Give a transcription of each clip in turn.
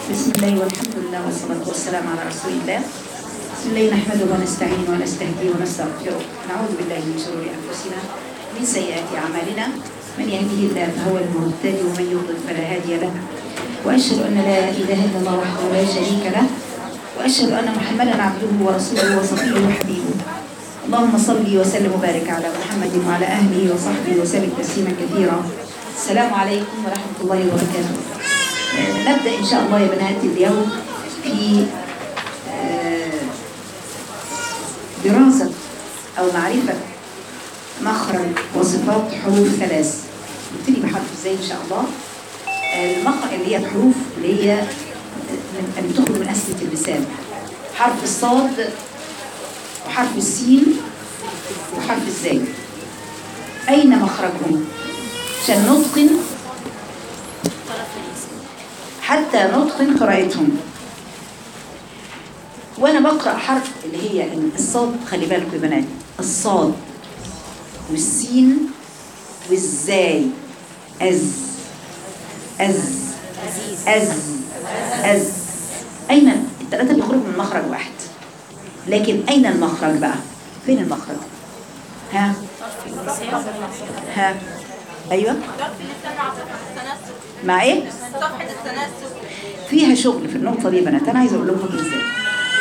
بسم الله والحمد لله والصلاة والسلام على رسول الله بسم الله نحمده ونستعين ونستهديه ونستغفره نعوذ بالله من شرور أنفسنا من سيئات أعمالنا من يهده الله فهو المهتدي ومن يضلل فلا هادي له وأشهد أن لا إله إلا الله وحده لا شريك له وأشهد أن محمدا عبده ورسوله وصفيه وحبيبه اللهم صل وسلم وبارك على محمد وعلى أهله وصحبه وسلم تسليما كثيرا السلام عليكم ورحمة الله وبركاته آه، نبدأ إن شاء الله يا بنات اليوم في آه، دراسة أو معرفة مخرج وصفات حروف ثلاث نبتدي بحرف ازاي إن شاء الله آه، المخرج اللي هي الحروف اللي هي من- اللي بتخرج من أسئلة اللسان حرف الصاد وحرف السين وحرف الزاي أين مخرجهم؟ عشان نتقن حتى نتقن قراءتهم وانا بقرا حرف اللي هي الصاد خلي بالكم يا بنات الصاد والسين والزاي از از از از اين الثلاثه بيخرجوا من مخرج واحد لكن اين المخرج بقى فين المخرج ها ها ايوه مع ايه صفحة التناسب فيها شغل في النقطة دي يا بنات أنا عايزة أقول لكم دي إزاي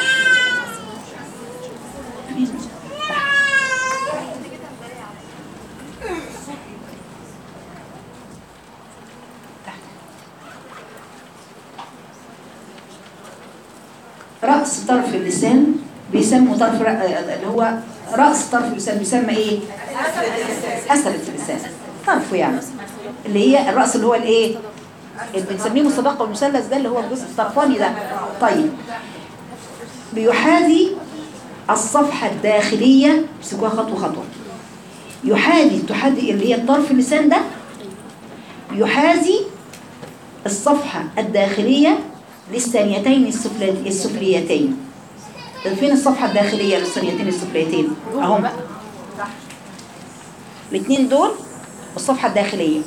رأس طرف اللسان بيسموا طرف ر- اللي هو رأس طرف اللسان بيسمى إيه؟ أسلة اللسان طرفه يعني اللي هي الرأس اللي هو الإيه؟ اللي بنسميه مسابقة المثلث ده اللي هو الجزء الطرفاني ده طيب بيحاذي الصفحة الداخلية امسكوها خطوة خطوة يحاذي تحاذي اللي هي الطرف اللسان ده يحاذي الصفحة الداخلية للثانيتين السفلي- السفليتين طب فين الصفحة الداخلية للثانيتين السفليتين اهم الاثنين دول الصفحة الداخلية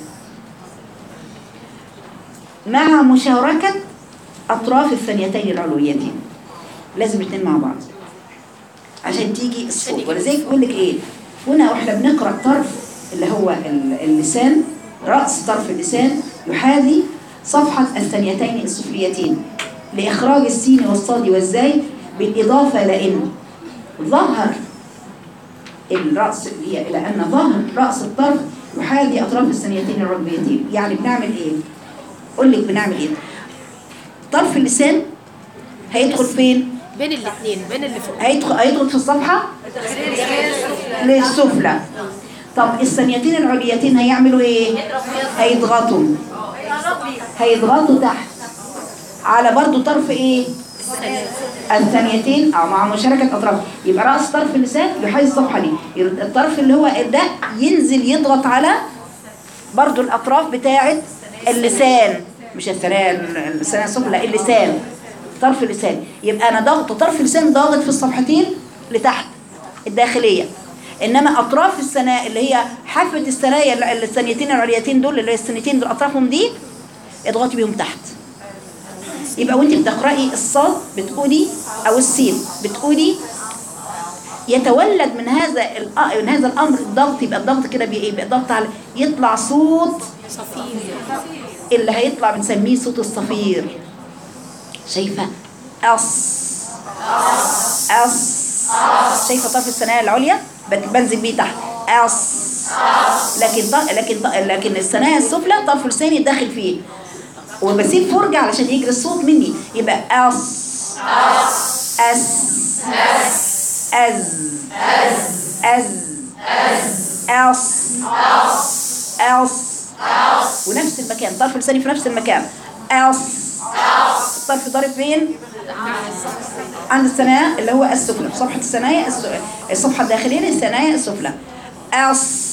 مع مشاركة أطراف الثانيتين العلويتين لازم الاثنين مع بعض عشان تيجي الصوت ولذلك يقول لك ايه هنا واحنا بنقرا طرف اللي هو ال- اللسان راس طرف اللسان يحاذي صفحه الثانيتين السفليتين لاخراج السين والصاد والزاي بالاضافه لان ظهر الراس اللي هي الى ان ظهر راس الطرف يحاذي اطراف الثانيتين العلويتين يعني بنعمل ايه قول لك بنعمل ايه طرف اللسان هيدخل فين بين الاثنين بين اللي فوق هيدخل هيدخل في الصفحة للسفلى طب الثانيتين العليتين هيعملوا ايه هيضغطوا هيضغطوا تحت على برضو طرف ايه الثانيتين او مع مشاركة اطراف يبقى رأس طرف اللسان يحيز الصفحة دي يبقى الطرف اللي هو ده ينزل يضغط على برضو الاطراف بتاعه اللسان مش الثنايا اللسان السفلى لا اللسان طرف اللسان يبقى انا ضغط طرف اللسان ضاغط في الصفحتين لتحت الداخليه انما اطراف الثنايا اللي هي حافه الثنايا ال- الثانيتين العليتين دول اللي هي الثانيتين دول اطرافهم دي اضغطي بيهم تحت يبقى وانت بتقراي الصاد بتقولي او السين بتقولي يتولد من هذا الأ- من هذا الامر الضغط يبقى الضغط كده بي- ايه بيبقى ضغط على يطلع صوت اللي هيطلع بنسميه صوت الصفير شايفه أص أص شايفه طرف الثنايا العليا بت- بنزل بيه تحت أص لكن ط- لكن ط- لكن الثنايا السفلى طرف لساني داخل فيه وبسيب فرجة علشان يجري الصوت مني يبقى أص أس أز أز أص أص ونفس المكان طرف لساني في نفس المكان أص الطرف ضارب فين؟ عند الثنايا اللي هو السفلى في صفحة الثنايا الس- الصفحة الداخلية للثنايا السفلى أص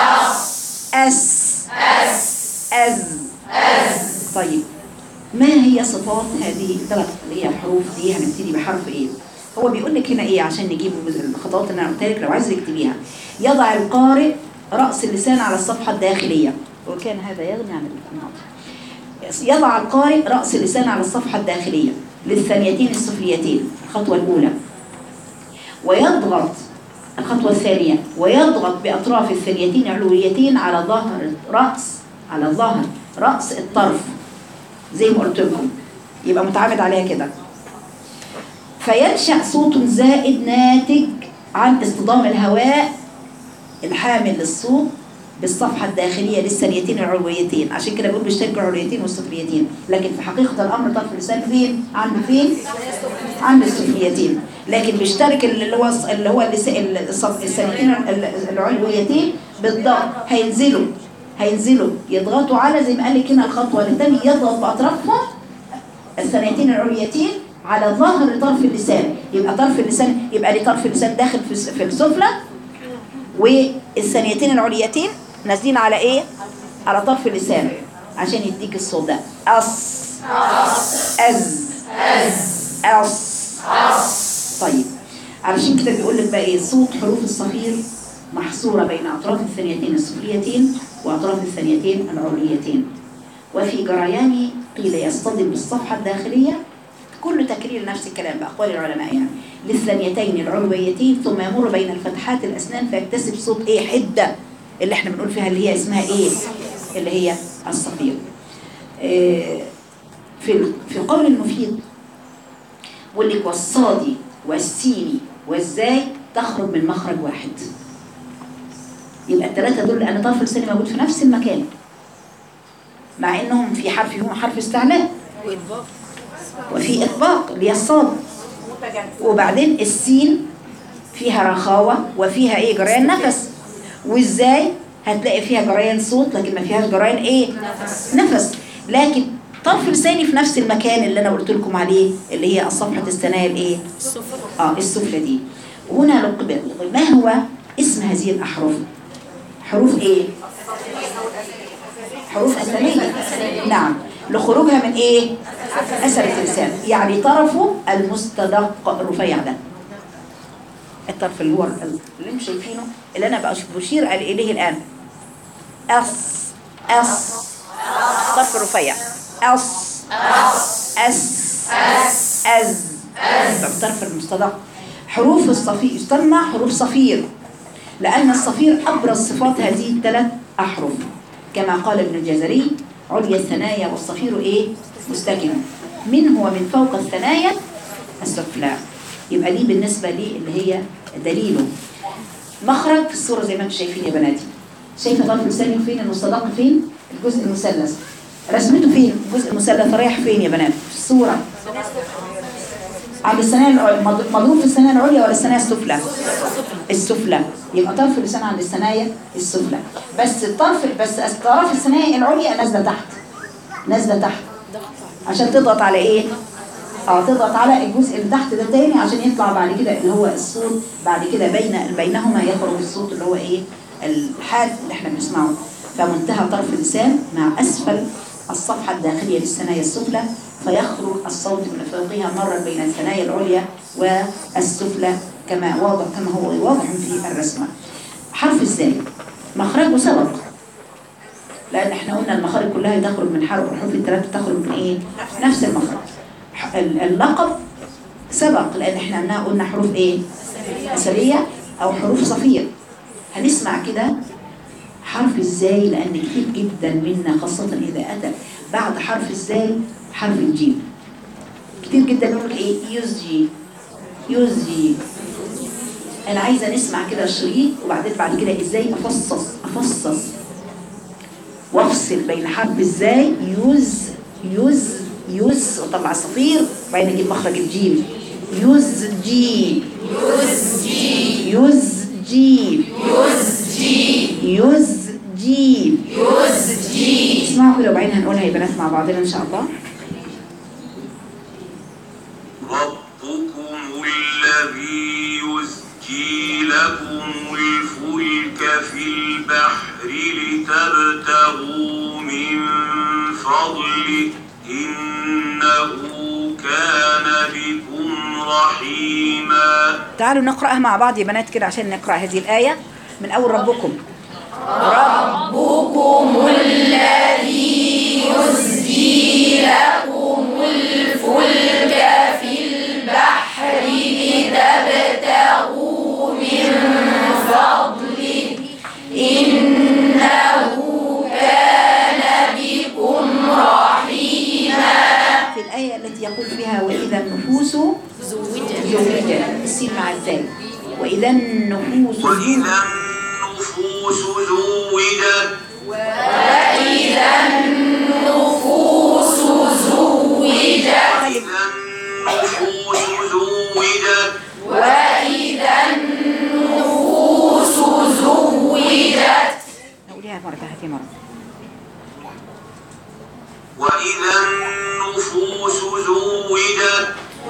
أس أز طيب ما هي صفات هذه الثلاث اللي هي الحروف دي هنبتدي بحرف ايه هو بيقول لك هنا ايه عشان نجيب الخطوات اللي انا قلتها لك لو عايز تكتبيها يضع القارئ رأس اللسان على الصفحة الداخلية وكان هذا يغني عن الماضي يضع القارئ رأس اللسان على الصفحة الداخلية للثانيتين السفليتين الخطوة الأولى ويضغط الخطوة الثانية ويضغط بأطراف الثانيتين العلويتين على ظهر رأس على ظهر رأس الطرف زي ما قلت لكم يبقى متعامد عليها كده فينشأ صوت زائد ناتج عن اصطدام الهواء الحامل للصوت بالصفحة الداخلية للثانيتين العلويتين عشان كده بيقول بيشتركوا العلويتين والسفليتين لكن في حقيقة الأمر طرف اللسان فين؟ عنده فين؟ عند السفليتين لكن بيشترك اللي هو اللي هو اللس- الصف- الثانيتين ال- العلويتين بالضغط هينزلوا هينزلوا يضغطوا على زي ما قال لك هنا الخطوة الثانية يضغط بأطرافهم الثانيتين العليتين على ظهر طرف اللسان يبقى طرف اللسان يبقى لي طرف اللسان داخل في الس- في السفلى والثانيتين العليتين نازلين على ايه على طرف اللسان عشان يديك الصوت ده أص أز أص طيب علشان كده بيقول لك بقى ايه صوت حروف الصفير محصورة بين أطراف الثانيتين السفليتين وأطراف الثانيتين العليتين وفي جريان قيل يصطدم بالصفحة الداخلية كل تكرير نفس الكلام بأقوال العلماء يعني للثانيتين العلويتين ثم يمر بين الفتحات الأسنان فيكتسب صوت إيه حدة اللي احنا بنقول فيها اللي هي اسمها إيه اللي هي الصفير إيه في ال- في القول المفيد بيقول لك والصادي والسيني والزاي تخرج من مخرج واحد يبقى الثلاثة دول لأن طرف اللسان موجود في نفس المكان مع إنهم في حرف فيهم حرف استعلاء وإطباق وفي إطباق اللي هي الصاد وبعدين السين فيها رخاوة وفيها إيه جريان نفس وإزاي هتلاقي فيها جريان صوت لكن ما فيهاش جريان إيه نفس لكن طرف لساني في نفس المكان اللي أنا قلت لكم عليه اللي هي الصفحة الثنايا الإيه السفر اه السفلى دي وهنا لقب ما هو اسم هذه الأحرف حروف ايه حروف أثرية نعم لخروجها من ايه أثر اللسان يعني طرفه المستدق الرفيع ده الطرف اللي هو اللي انتم شايفينه اللي انا بقى بشير اليه الان أص أص طرف رفيع أص أس أز الطرف المستدق حروف الصفير يسمى حروف صفير لأن الصفير أبرز صفات هذه الثلاث أحرف كما قال ابن الجزري عليا الثنايا والصفير إيه مستكن من هو من فوق الثنايا السفلى يبقى دي بالنسبة لي اللي هي دليله مخرج في الصورة زي ما انتم شايفين يا بناتي شايفة طرف لسانك فين المستدق فين الجزء المثلث رسمته فين الجزء المثلث رايح فين يا بنات في الصورة عند الثنايا العليا مض- مضروب في الثنايا العليا ولا الثنايا السفلى السفلى يبقى طرف اللسان عند الثنايا السفلى بس الطرف بس طرف الثنايا العليا نازله تحت نازله تحت عشان تضغط على ايه اه تضغط على الجزء اللي تحت ده تاني عشان يطلع بعد كده اللي هو الصوت بعد كده بين بينهما يخرج الصوت اللي هو ايه الحاد اللي احنا بنسمعه فمنتهى طرف اللسان مع اسفل الصفحة الداخلية للثنايا السفلى فيخرج الصوت من فوقها مرة بين الثنايا العليا والسفلى كما واضح كما هو واضح في الرسمة حرف الزاي مخرجه سبق لأن احنا قلنا المخارج كلها تخرج من حرف الحروف الثلاثة تخرج من ايه؟ نفس المخرج ح- ال- اللقب سبق لأن احنا قلنا قلنا حروف ايه؟ أثرية أو حروف صفير هنسمع كده حرف الزاي لأن كتير جدا منا خاصة إذا أتى بعد حرف الزاي حرف الجيم كتير جدا يقول لك إيه يزجي يزجي أنا عايزة نسمع كده الشريط وبعدين بعد كده إزاي أفصص أفصص وافصل بين حرف الزاي يز يز يز وطلع صفير وبعدين اجيب مخرج الجيم يزجي يزجي يزجي يزجي يزجي اسمعوا كده وبعدين هنقولها يا بنات مع بعضنا ان شاء الله ربكم الذي يزجي لكم الفلك في البحر لتبتغوا من فضله إنه كان بكم رحيما تعالوا نقرأها مع بعض يا بنات كده عشان نقرأ هذه الآية من أول ربكم ربكم الذي يزجي في الآية التي يقول فيها وإذا النفوس زوجت زوجت السين مع الزاي وإذا النفوس وإذا النفوس زوجت خلي إذا النفوس زوجت نقوليها مرة هاتي مرة وإذا النفوس زوجت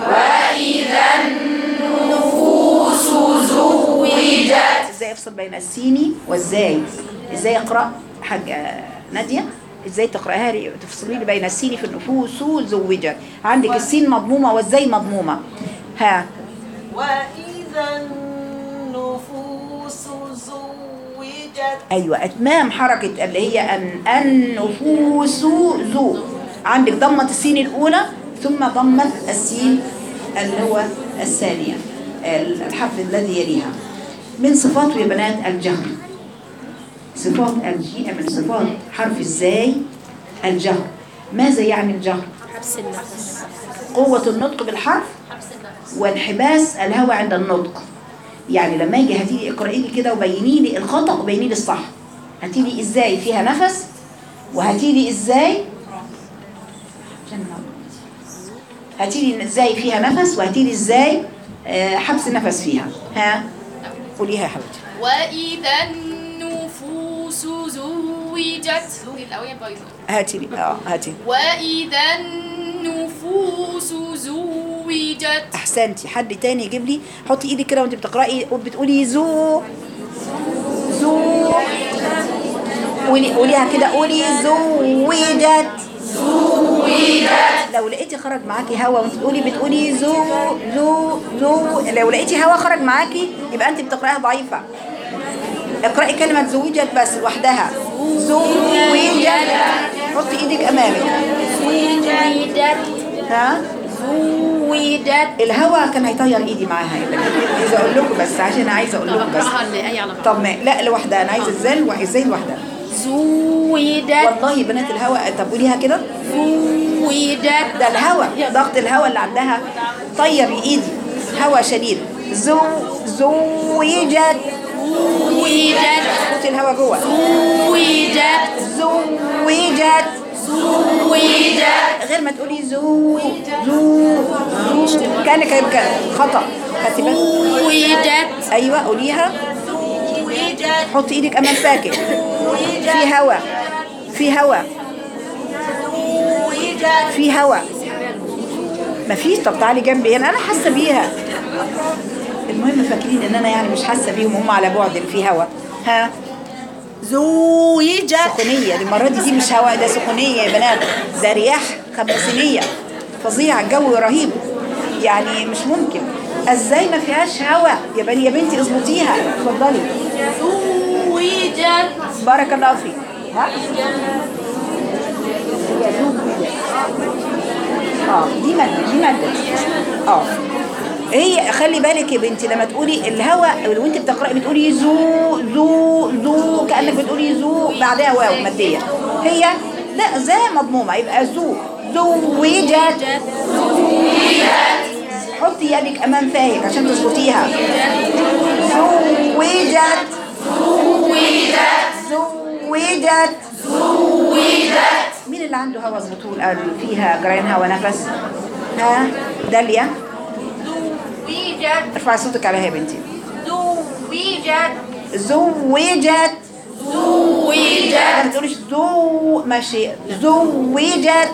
ازاي افصل بين السين والزاي ازاي اقرا حاجه ناديه ازاي تقراها لي تفصلي لي بين السين في النفوس زوجت عندك السين مضمومه والزاي مضمومه ها وإذا النفوس زوجت ايوه اتمام حركه اللي هي ان النفوس ذو عندك ضمه السين الاولى ثم ضمه السين اللي هو الثانيه الحرف الذي يليها من صفاته يا بنات الجهر صفات الجي من صفات حرف الزاي الجهر ماذا يعني الجهر حبس النفس قوة النطق بالحرف وانحباس الهوى عند النطق يعني لما يجي هاتي لي اقرأي لي كده وبيني لي الخطأ وبيني لي الصح هاتي لي ازاي فيها نفس وهاتي لي ازاي هاتي لي ازاي فيها نفس وهاتي لي ازاي آه، حبس النفس فيها ها قوليها يا حبيبتي وإذا النفوس زوجت دي الأوية بايظة هاتي لي اه هاتي وإذا النفوس زوجت احسنتي حد تاني يجيب لي حطي ايدك كده وانت بتقراي وبتقولي زو زو قولي قوليها كده قولي زوجت لو لقيتي خرج معاكي هوا وانت بتقولي بتقولي زو زو زو لو لقيتي هوا خرج معاكي يبقى انت بتقراها ضعيفه اقراي كلمه زوجت بس لوحدها زوجت حطي ايدك امامك ها زوجت الهوا كان هيطير ايدي معاها عايزه اقول لكم بس عشان عايزه اقول لكم بس اقراها الآية على بعض طب ما لا لوحدها انا عايزه ازاي وازاي لوحدها زوجت والله بنات الهوا طب قوليها كده زوجت ده الهوا ضغط الهوا اللي عندها طير ايدي هوا شديد زو زوجت زوجت صوت الهوا جوه زوجت زوجت زوجت غير ما تقولي زو زو زو كانك هيبقى خطا خدتي بالك زوجت ايوه قوليها زوجت حطي ايدك امام فاكر في هوا في هوا زوجت في هوا مفيش طب تعالي جنبي هنا انا حاسه بيها المهم فاكرين ان انا يعني مش حاسه بيهم هم على بعد اللي في هوا ها زوجت سخونيه دي المره دي دي مش هوا ده سخونيه يا بنات ده رياح خمسينيه فظيعه الجو رهيب يعني مش ممكن ازاي ما فيهاش هوا يا بني يا بنتي اظبطيها اتفضلي زوجت بارك الله فيك ها هي زوج اه دي مادة دي مادة اه هي خلي بالك يا بنتي لما تقولي الهواء وانت بتقراي بتقولي زو زو زو كانك بتقولي زو بعدها واو ماديه هي لا زي مضمومه يبقى زو زوجت حطي يدك امام فايك عشان تظبطيها زوجت زوجت مين اللي عنده هوا زبطول قال فيها جريان هوا نفس ها داليا زوجت ارفعي صوتك عليها يا بنتي زوجت زوجت زوجت ما تقوليش زو ماشي زوجت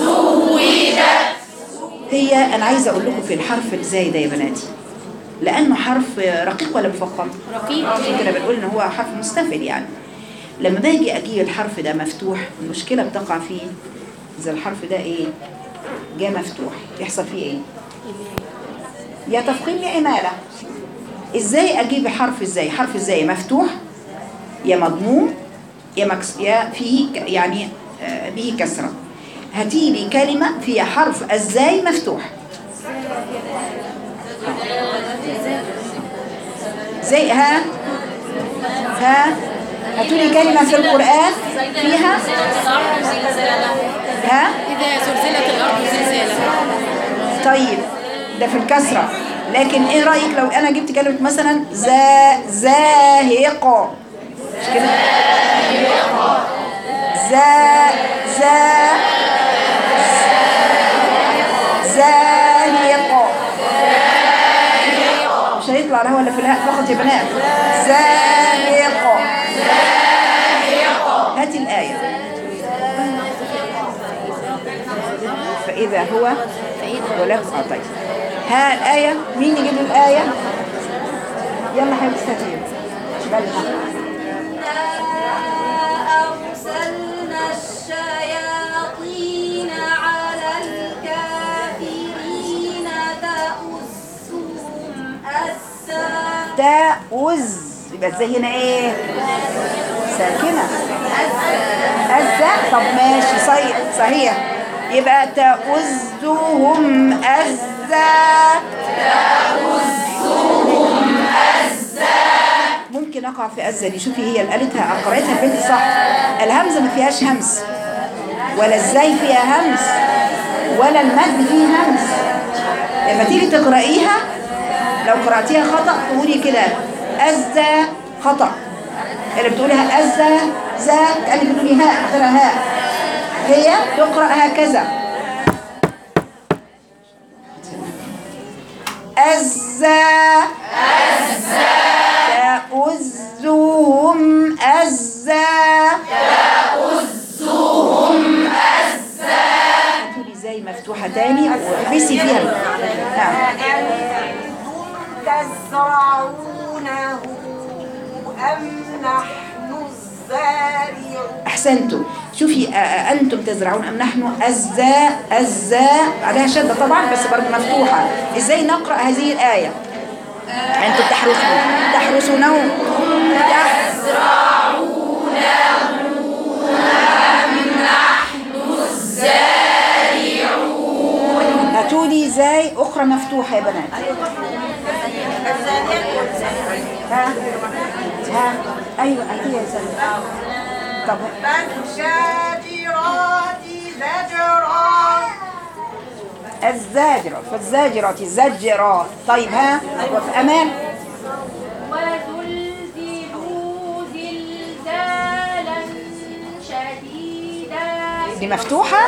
هي انا عايزه اقول لكم في الحرف ازاي ده يا بناتي لانه حرف رقيق ولا مفخم رقيق. عشان كده بنقول ان هو حرف مستفل يعني لما باجي اجيب الحرف ده مفتوح المشكله بتقع فيه اذا الحرف ده ايه جاء مفتوح يحصل فيه ايه يا تفخيم يا اماله ازاي اجيب حرف ازاي حرف ازاي مفتوح يا مضموم يا مكس يا فيه ك- يعني آه، به كسره هاتي لي كلمة فيها حرف الزاي مفتوح زي ها ها هاتوا لي كلمة في القرآن فيها ها إذا زلزلت الأرض زلزالها طيب ده في الكسرة لكن ايه رأيك لو انا جبت كلمة مثلا زا زاهقة مش كده زا زا زاهقة مش هيطلع لا ولا في الهاء فقط يا بنات زاهقة هاتي الآية فإذا هو ولا اه طيب ها الآية مين يجيب لي الآية يلا حبيبتي هاتي بلغ أرسلنا الشياطين على الكافرين تأسهم أسا تأوز يبقى ازاي هنا ايه ساكنة أزة طب ماشي صحيح صحيح يبقى تأزهم أزة ممكن أقع في أزة دي شوفي هي اللي قالتها قرأتها البنت صح الهمزة ما فيهاش همس ولا ازاي فيها همس ولا المد فيه همس لما تيجي تقرأيها لو قرأتيها خطأ تقولي كده أزة خطأ اللي بتقوليها أزة زا كأنك بتقولي هاء آخرها هاء هي تقرأ هكذا أزة تأزهم أزة تأزهم أزة تقولي زي مفتوحة تاني واحبسي فيها نعم أأنتم تزرعونه أم نحن الزارعون احسنتم شوفي أ- أ- انتم تزرعون ام نحن الزاء الزاء عليها شده طبعا بس برضه مفتوحه ازاي نقرا هذه الايه انتم تحرسون تحرسونه هاتوا لي زي اخرى مفتوحه يا بنات ها ها ايوه هاتي يا سلمى طب فالشاجرات زجرا الزاجرة فالزاجرة الزجرة طيب ها وفي أمان وزلزلوا زلزالا شديدا دي مفتوحة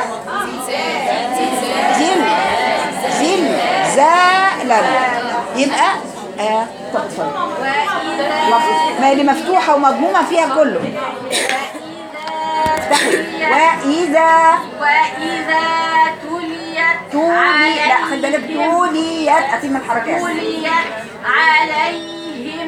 زل زل زالا يبقى آه طب اتفضل. لفظ. ما هي دي مفتوحة ومضمومة فيها كله افتحي وإذا وإذا تليت تولي لا خد بالك توليت أتم الحركات تليت عليهم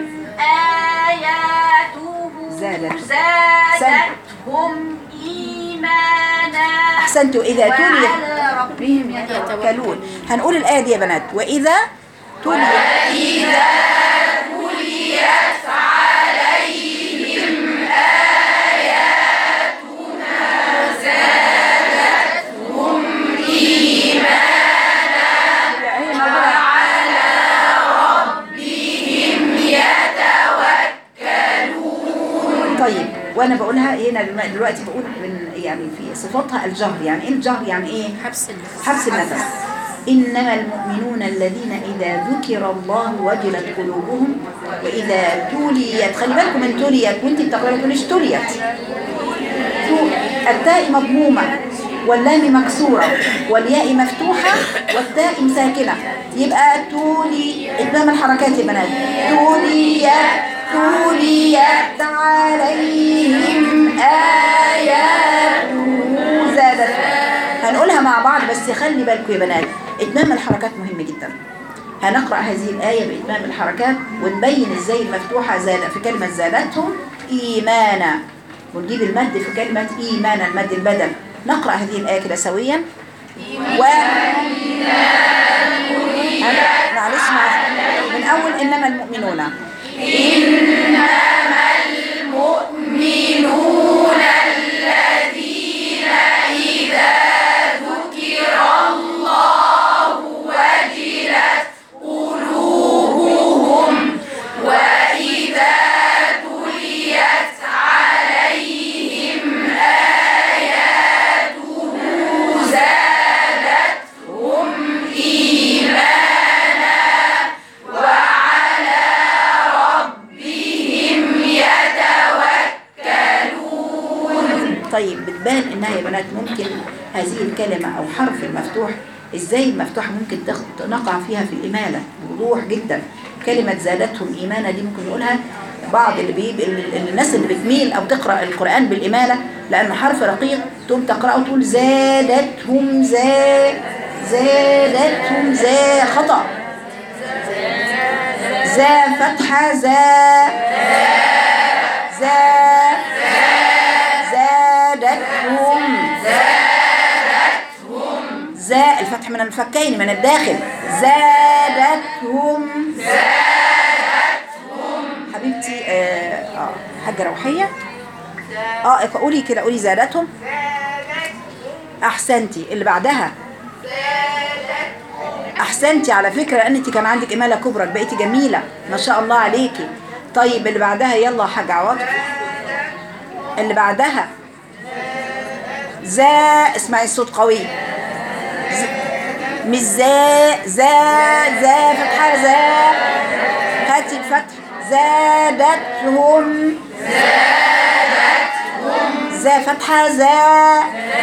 آياته زادت. زادتهم إيمانا أحسنتوا إذا توليت وعلى ربهم يتوكلون هنقول الآية دي يا بنات وإذا توليت طيب وانا بقولها هنا دلوقتي- دلوقتي بقول من يعني في صفاتها الجهر يعني ايه الجهر يعني ايه حبس النفس حبس النفس إنما المؤمنون الذين إذا ذكر الله وجلت قلوبهم وإذا توليت خلي بالكم من توليت وانت بتقرأي ما تقوليش توليت تو- التاء مضمومة واللام مكسورة والياء مفتوحة والتاء ساكنة يبقى تولي إتمام الحركات يا بنات توليت توليت عليهم آياته زادت هنقولها مع بعض بس خلي بالكم يا بنات إتمام الحركات مهم جدا هنقرأ هذه الآية بإتمام الحركات ونبين إزاي المفتوحة زاد في كلمة زادتهم إيمانا ونجيب المد في كلمة إيمانا المد البدل نقرأ هذه الآية كده سويا و أنا- معلش مع- من أول إنما المؤمنون إنما المؤمنون الذين إذا هذه الكلمة أو حرف المفتوح إزاي المفتوح ممكن تخ- نقع فيها في الإمالة بوضوح جدا كلمة زادتهم إيمانا دي ممكن نقولها بعض اللي بيب اللي- الناس اللي بتميل أو تقرأ القرآن بالإمالة لأنه حرف رقيق تقوم تقرأه وتقول زادتهم زا زادتهم زا خطأ زا فتحة زا زا زادتهم زا الفتح من الفكين من الداخل زادتهم حبيبتي اه آه، حاجة روحية اه قولي كده قولي زادتهم احسنتي اللي بعدها احسنتي على فكرة لان انت كان عندك امالة كبرى بقيتي جميلة ما شاء الله عليكي طيب اللي بعدها يلا يا حاجة عواطف اللي بعدها زا اسمعي الصوت قوي مش زا زا زا فتحة زا هاتي الفتح زادتهم زا فتحة زا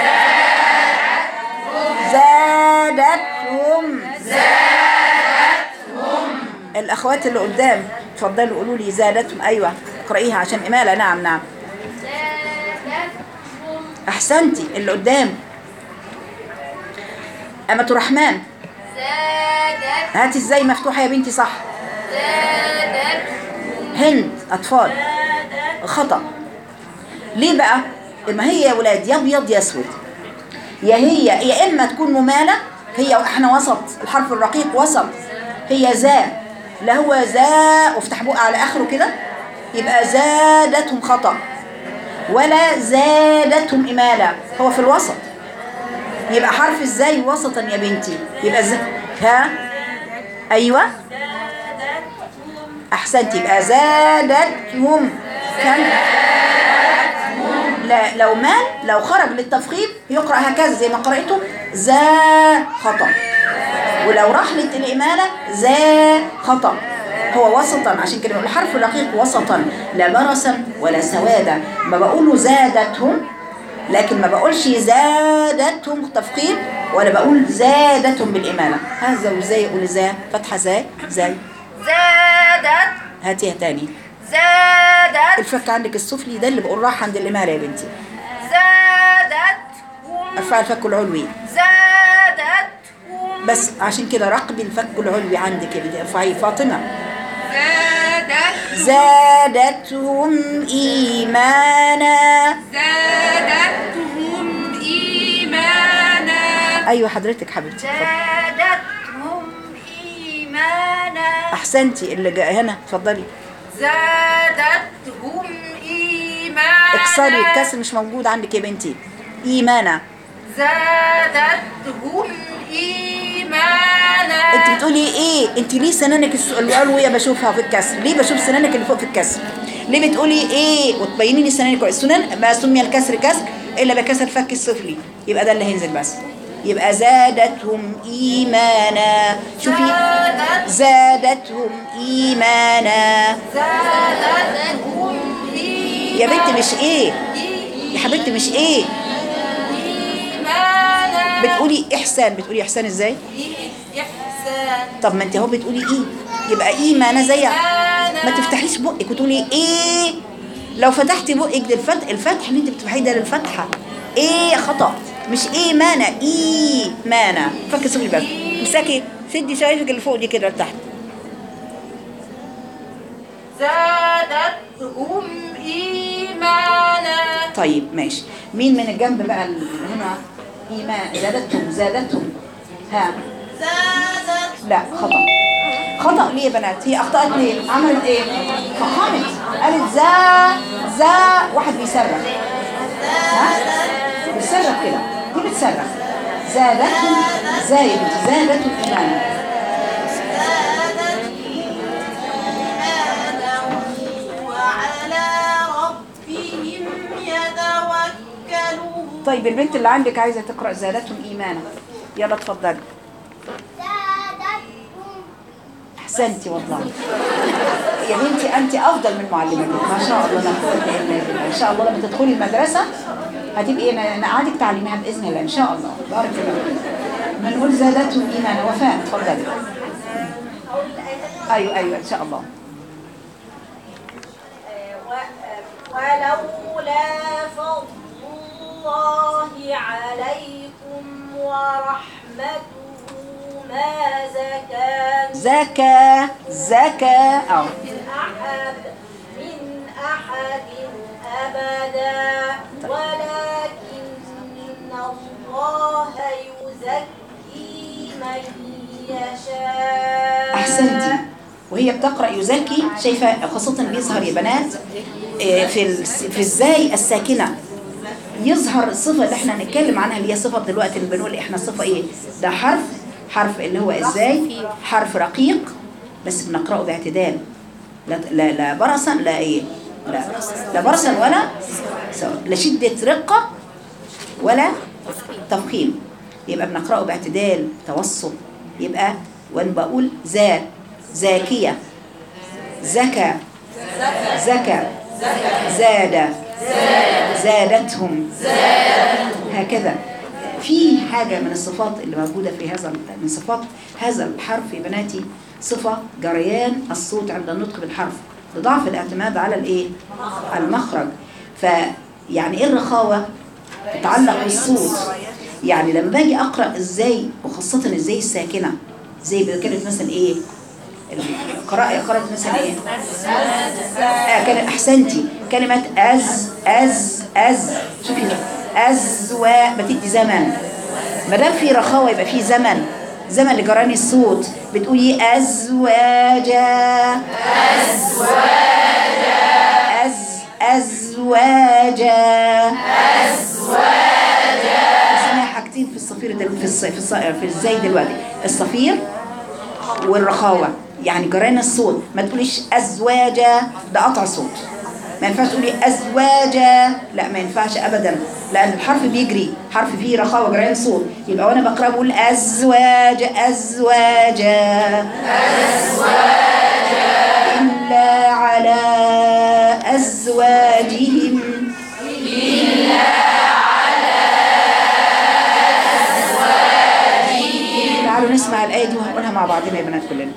زادتهم الأخوات اللي قدام اتفضلوا قولوا لي زادتهم أيوة اقرأيها عشان إمالة نعم نعم أحسنتي اللي قدام أمة الرحمن زادت هاتي ازاي مفتوحة يا بنتي صح زادت هند أطفال خطأ ليه بقى ما هي يا ولاد يا ابيض يا اسود يا هي يا اما تكون ممالة هي احنا وسط الحرف الرقيق وسط هي زا لا هو زا وافتح بقى على اخره كده يبقى زادتهم خطأ ولا زادتهم إمالة هو في الوسط يبقى حرف ازاي وسطا يا بنتي يبقى زي ها ايوه احسنتي يبقى زادتهم كم لا لو مال لو خرج للتفخيم يقرأ هكذا زي ما قرأته زا خطأ ولو راح للإمالة زا خطأ هو وسطا عشان كده بنقول الحرف الرقيق وسطا لا برصا ولا سوادا ما بقوله زادتهم لكن ما بقولش زادتهم تفخيم ولا بقول زادتهم بالإمالة هذا وزي يقول زا فتحة زاي زاي زادت هاتيها تاني زادت الفك عندك السفلي ده اللي بقول راح عند الإمالة يا بنتي زادتهم ارفعي الفك العلوي زادتهم بس عشان كده راقبي الفك العلوي عندك اللي ارفعيه فاطمة زادت زادتهم إيمانا زادتهم إيمانا أيوة حضرتك حبيبتي اتفضلي. زادتهم إيمانا أحسنتي اللي جاء هنا اتفضلي زادتهم إيمانا اكسري الكسر مش موجود عندك يا بنتي إيمانا زادتهم إيمانا انت بتقولي ايه انت ليه سنانك الس- العلوية بشوفها في الكسر ليه بشوف سنانك اللي فوق في الكسر ليه بتقولي ايه وتبيني لي سنانك كويس السنان ما سمي الكسر كسر الا بكسر فك السفلي يبقى ده اللي هينزل بس يبقى زادتهم ايمانا شوفي زادتهم ايمانا زادتهم إيمانا يا بنتي مش ايه يا حبيبتي مش ايه بتقولي احسان بتقولي احسان ازاي إحسان طب ما انت اهو بتقولي ايه يبقى ايمانه زي ما تفتحيش بقك وتقولي ايه لو فتحتي بقك ده الفتح الفتح اللي انت بتفتحيه ده للفتحه ايه خطا مش ايه مانا ايه مانا فك سوري بس امسكي شدي شايفك اللي فوق دي كده لتحت زادتهم إيمانا طيب ماشي مين من الجنب بقى ال- هنا ايمان زادتهم زادتهم ها زادت لا خطأ خطأ ليه يا بنات هي أخطأت ليه عملت إيه فخمت قالت زا زا واحد بيصرخ ها بيصرخ كده دي بتصرخ زادتهم زا يا بنتي زادتهم إيمانا وعلى ربهم يتوكلون طيب البنت اللي عندك عايزة تقرأ زادتهم إيمانا يلا اتفضلي أحسنتي والله يا بنتي أنت أفضل من معلمتك ما شاء الله لا قوة إلا بالله إن شاء الله لما تدخلي المدرسة هتبقي انا نقعدك تعليمها باذن الله ان شاء الله بارك الله فيك. بنقول زادتهم ايمانا وفاء اتفضلي ايوه ايوه ان شاء الله ولولا فضل الله عليكم ورحمته ما زكى زكى زكى اه من أحد من أحد أبدا ولكن الله يزكي من يشاء احسنتي وهي بتقرا يزكي شايفه خاصه بيظهر يا بنات آه، في الس- في الزاي الساكنه يظهر الصفه اللي احنا هنتكلم عنها اللي هي صفه دلوقتي اللي بنقول احنا الصفه ايه ده حرف حرف اللي هو ازاي حرف رقيق بس بنقراه باعتدال لا لا لا برصا لا ايه لا لا برصا ولا سواء لا شده رقه ولا تفخيم يبقى بنقرأه باعتدال توسط يبقى وانا بقول ذا زاكية زكى زكى زاد زادتهم هكذا في حاجة من الصفات اللي موجودة في هذا من صفات هذا الحرف يا بناتي صفة جريان الصوت عند النطق بالحرف لضعف الاعتماد على الايه المخرج فيعني ايه الرخاوة تتعلق بالصوت يعني لما باجي اقرا ازاي وخاصه ازاي الساكنه زي كانت مثلا ايه القراءه قرات مثلا ايه آه كانت احسنتي كلمه از از از شوفي از و بتدي زمن ما دام في رخاوه يبقى في زمن زمن لجران الصوت بتقولي ازواجا أز أزواجا اسمها حاجتين في الصفير دل... في الص... في, الص... في ازاي دلوقتي الصفير والرخاوة يعني جريان الصوت ما تقوليش أزواجا ده قطع صوت ما ينفعش تقولي أزواجا لا ما ينفعش أبدا لأن الحرف بيجري حرف فيه رخاوة جريان صوت يبقى وأنا بقرأ بقول أزواج أزواجا إلا على أزواجهم تعالوا نسمع الآية دي وهنقولها مع بعضنا يا بنات كلنا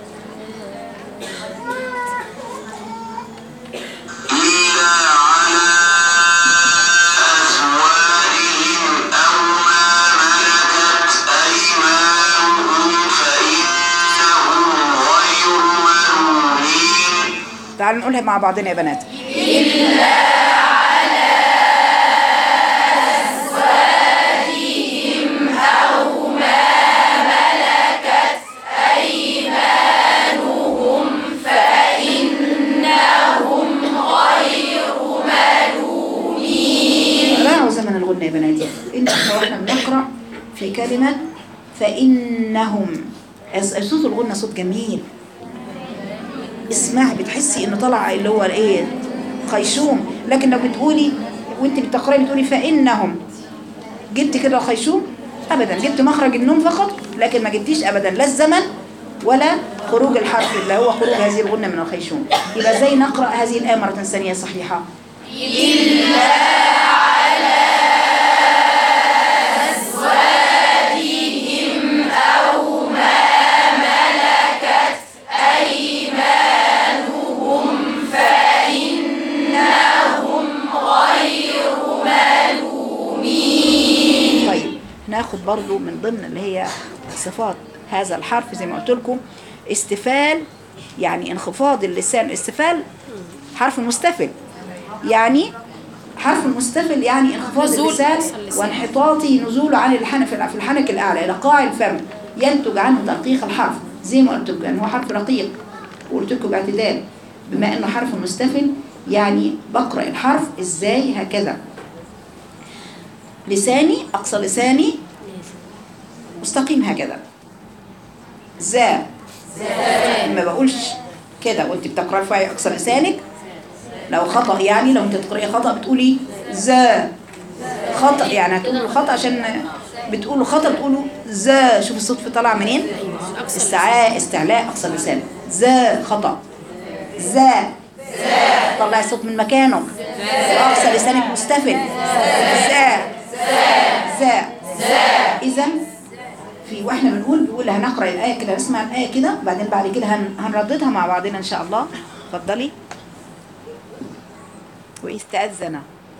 إلا على أزواجهم أو ما ملكت أيمانهم فإنهم غير ملومين تعالوا نقولها مع بعضنا يا بنات راعوا زمن الغنى يا بناتي إن احنا واحنا بنقرأ في كلمة فإنهم الص- صوت الغنى صوت جميل اسمعي بتحسي انه طلع اللي هو الايه خيشوم لكن لو بتقولي وانت بتقراي بتقولي فإنهم جبت كده خيشوم ابدا جبت مخرج النوم فقط لكن ما جبتيش ابدا لا الزمن ولا خروج الحرف اللي هو خروج هذه الغنة من الخيشوم يبقى ازاي نقرأ هذه الآية مرة ثانية صحيحة طيب ناخد برضو من ضمن اللي هي صفات هذا الحرف زي ما قلت لكم استفال يعني انخفاض اللسان استفال حرف مستفل يعني حرف المستفل يعني انخفاض نزول اللسان أصل اللسان. وانحطاطه نزوله عن الحنف في الحنك الاعلى الى قاع الفم ينتج عنه ترقيق الحرف زي ما قلت لكم هو حرف رقيق وقلت لكم باعتدال بما انه حرف مستفل يعني بقرا الحرف ازاي هكذا لساني أقصى لساني مستقيم هكذا زا ما بقولش كده وانت بتقرأ ارفعي أقصى لسانك لو خطأ يعني لو انت تقرأي خطأ بتقولي زا خطأ يعني هتقولوا خطأ عشان بتقولوا خطأ بتقولوا زا شوف الصوت في طالع منين استعلاء استعلاء أقصى اللسان زا خطأ زا طلعي الصوت من مكانه واقصى لسانك مستفل زا زا اذا في واحنا بنقول بيقول هنقرا الايه كده نسمع الايه كده وبعدين بعد كده هن هنرددها مع بعضنا ان شاء الله اتفضلي واذ تاذن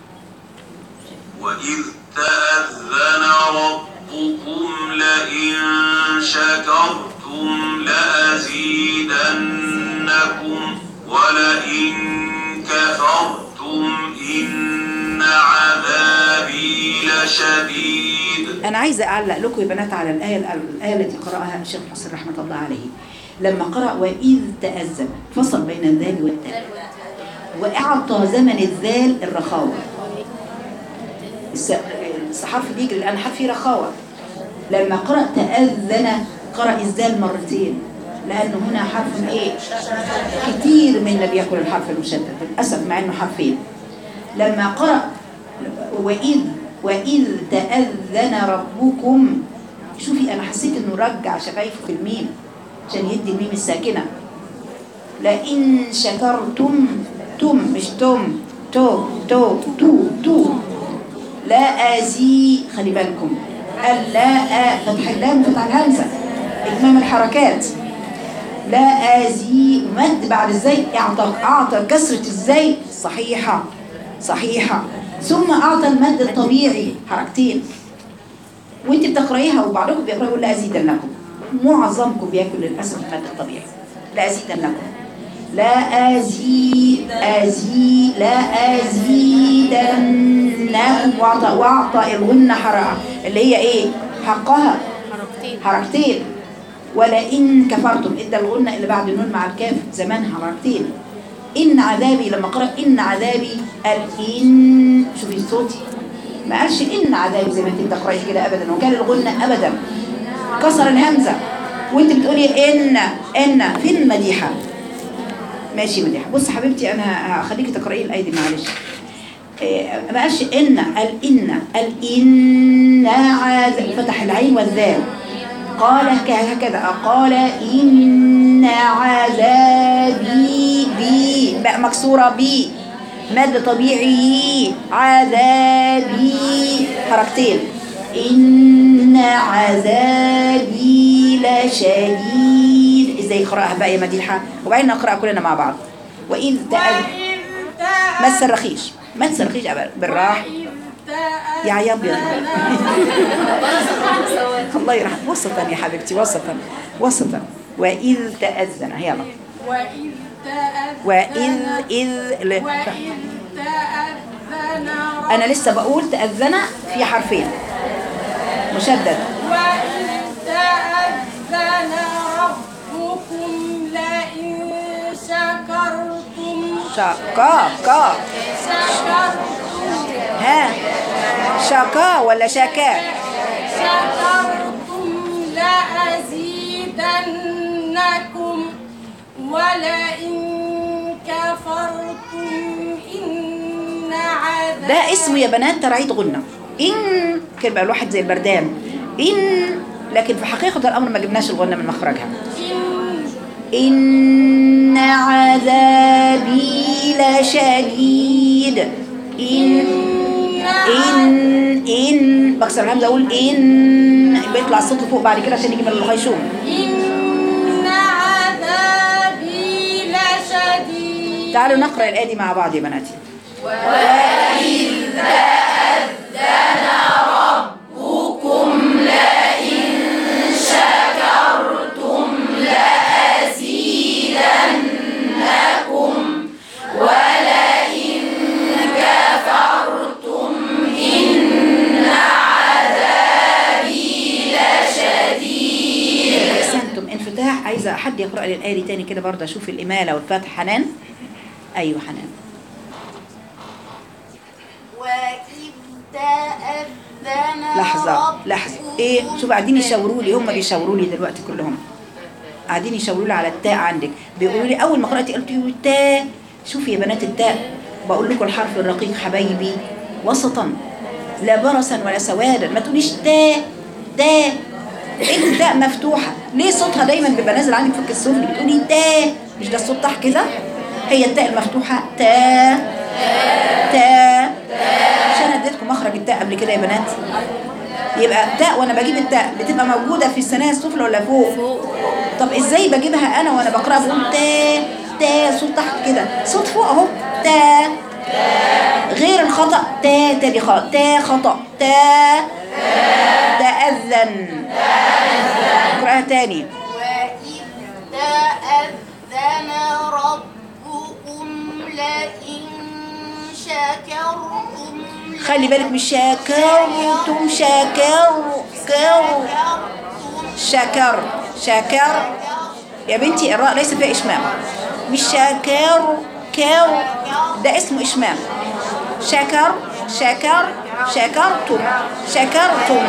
وإذ تأذن ربكم لئن شكرتم لأزيدنكم ولئن كفرتم إن عذابي لشديد انا عايزه اعلق لكم يا بنات على الايه الايه التي قراها الشيخ حسن رحمه الله عليه لما قرأ وإذ تأذن فصل بين الذال والتاء وأعطى زمن الذال الرخاوة الس- الحرف بيجري الآن حرف فيه رخاوة لما قرأ تأذن قرأ الذال مرتين لأنه هنا حرف إيه كتير منا بياكل الحرف المشدد للأسف مع إنه حرفين لما قرأ وإذ وإذ تأذن ربكم شوفي أنا حسيت إنه رجع شفايفه في الميم عشان يدي الميم الساكنة لئن شكرتم تم مش تم تو تو تو تو لا آزي خلي بالكم اللا فتح اللام وفتح الهمزة إتمام الحركات لا آزي مد بعد الزي أعطى أعطى كسرة الزي صحيحة صحيحة ثم أعطى المد الطبيعي حركتين وانت بتقرأيها وبعضكم بيقرأ يقول لا أزيدنكم معظمكم بياكل للأسف المد الطبيعي لا أزيدنكم لا أزيد أزي لا أزيدنكم وأعطى وأعطى الغنة حركة اللي هي إيه حقها حركتين حركتين ولئن كفرتم ادى الغنة اللي بعد النون مع الكاف زمان حركتين إن عذابي لما قرأ إن عذابي قال إن شوفي الصوت ما قالش إن عذابي زي ما انت بتقرأي كده أبدا وكان الغنة أبدا كسر الهمزة وانت بتقولي إن إن فين مديحة ماشي مديحة بص حبيبتي أنا هخليكي تقرأي الآية دي معلش إيه، ما قالش إن قال إن قال إن عذاب فتح العين والذال قال هك- هكذا قال إن عذابي بي بقى مكسورة بي مد طبيعي عذابي حركتين إن عذابي لشديد إزاي يقرأها بقى يا مديحة وبعدين نقرأ كلنا مع بعض وإذ تأذ ما تسرخيش ما تسرخيش أبدا بالراحة يا عياب يا الله يرحم وسطا يا حبيبتي وسطا وسطا وإذ تأذن يلا وإذ تأذن وإذ إذ ل... وإذ تأذن رب- أنا لسه بقول تأذن في حرفين مشدد وإذ تأذن ربكم لئن شكرتم شا كا كا شكرتم ها شاكا ولا شاكا شكرتم لأزيدنكم ولئن كفرتم إن عذاب ده اسمه يا بنات تراعيد غنة إن كلمة الواحد زي البردان إن لكن في حقيقة الأمر ما جبناش الغنة من مخرجها إن عذابي لشديد إن إن إن بكسر الهمزة أقول إن بيطلع الصوت فوق بعد كده عشان يجي من الخيشوم إن عذابي لشديد تعالوا نقرأ الآية دي مع بعض يا بناتي أحسنتم انفتاح عايزة حد يقرأ لي الآية دي تاني كده برضه أشوف الإمالة والفتح حنان أيوه حنان وإذ تأذن لحظة لحظة ايه شوف قاعدين يشاوروا لي هم بيشاوروا لي دلوقتي كلهم قاعدين يشاوروا لي على التاء عندك بيقولوا لي اول ما قرأت قلت له التاء شوفي يا بنات التاء بقول لكم الحرف الرقيق حبايبي وسطا لا برصا ولا سوادا ما تقوليش تاء تاء ايه التاء مفتوحة ليه صوتها دايما بيبقى نازل عندك في السفلي بتقولي تاء مش ده الصوت تحت كده هي التاء المفتوحة تاء تاء مش انا اديتكم مخرج التاء قبل كده يا بنات يبقى تاء وانا بجيب التاء بتبقى موجوده في الثنايا السفلى ولا فوق طب ازاي بجيبها انا وانا بقراها بقول تاء تاء صوت تحت كده صوت فوق اهو تاء غير الخطا تاء تاني خطا تاء خطا تاء تأذن اقراها تاني وإذ تأذن ربكم لئن شكرتم خلي بالك مش شاكرتم شاكر كر شكر شكر يا بنتي الراء ليس فيها إشمام مش شاكر كر ده اسمه إشمام شكر شكر شكرتم شكرتم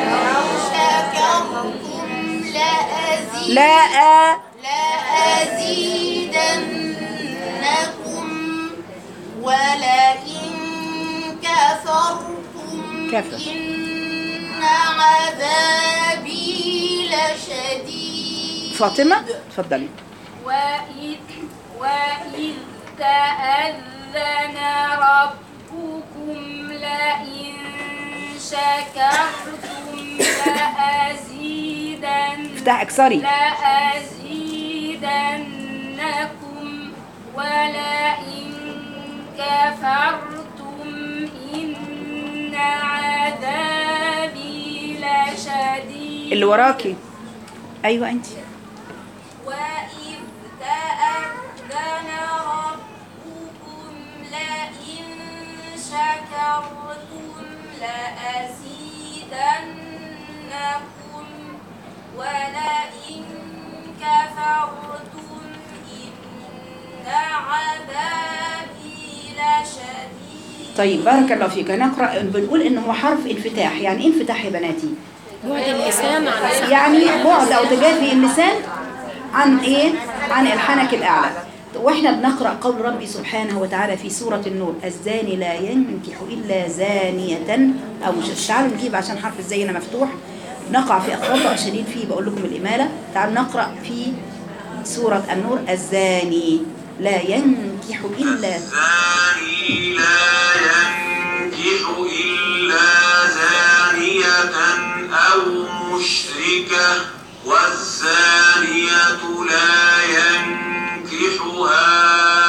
شكرتم لأزيد لا أ لأزيدنكم ولئن كفرتم كفر. إن عذابي لشديد فاطمة اتفضلي وإذ وإذ تأذن ربكم لئن شكرتم لأزيدن افتح اكسري لأزيدنكم ولئن كفرتم إن عذابي لشديد اللي وراكي ايوه انت وإذ تأذن ربكم لئن شكرتم لأزيدنكم ولئن كفرتم إن عذابي لشديد طيب بارك الله فيك هنقرا بنقول ان هو حرف انفتاح يعني ايه انفتاح يا بناتي بعد اللسان عن سحر يعني بعد او تجافي اللسان عن ايه عن الحنك الاعلى واحنا بنقرا قول ربي سبحانه وتعالى في سوره النور الزاني لا ينكح الا زانيه او مش تعالوا نجيب عشان حرف الزي هنا مفتوح نقع في خطا شديد فيه بقول لكم الاماله تعالوا نقرا في سوره النور الزاني لا ينكح الا الزاني لا ينكح إلا زانية أو مشركة والزانية لا ينكحها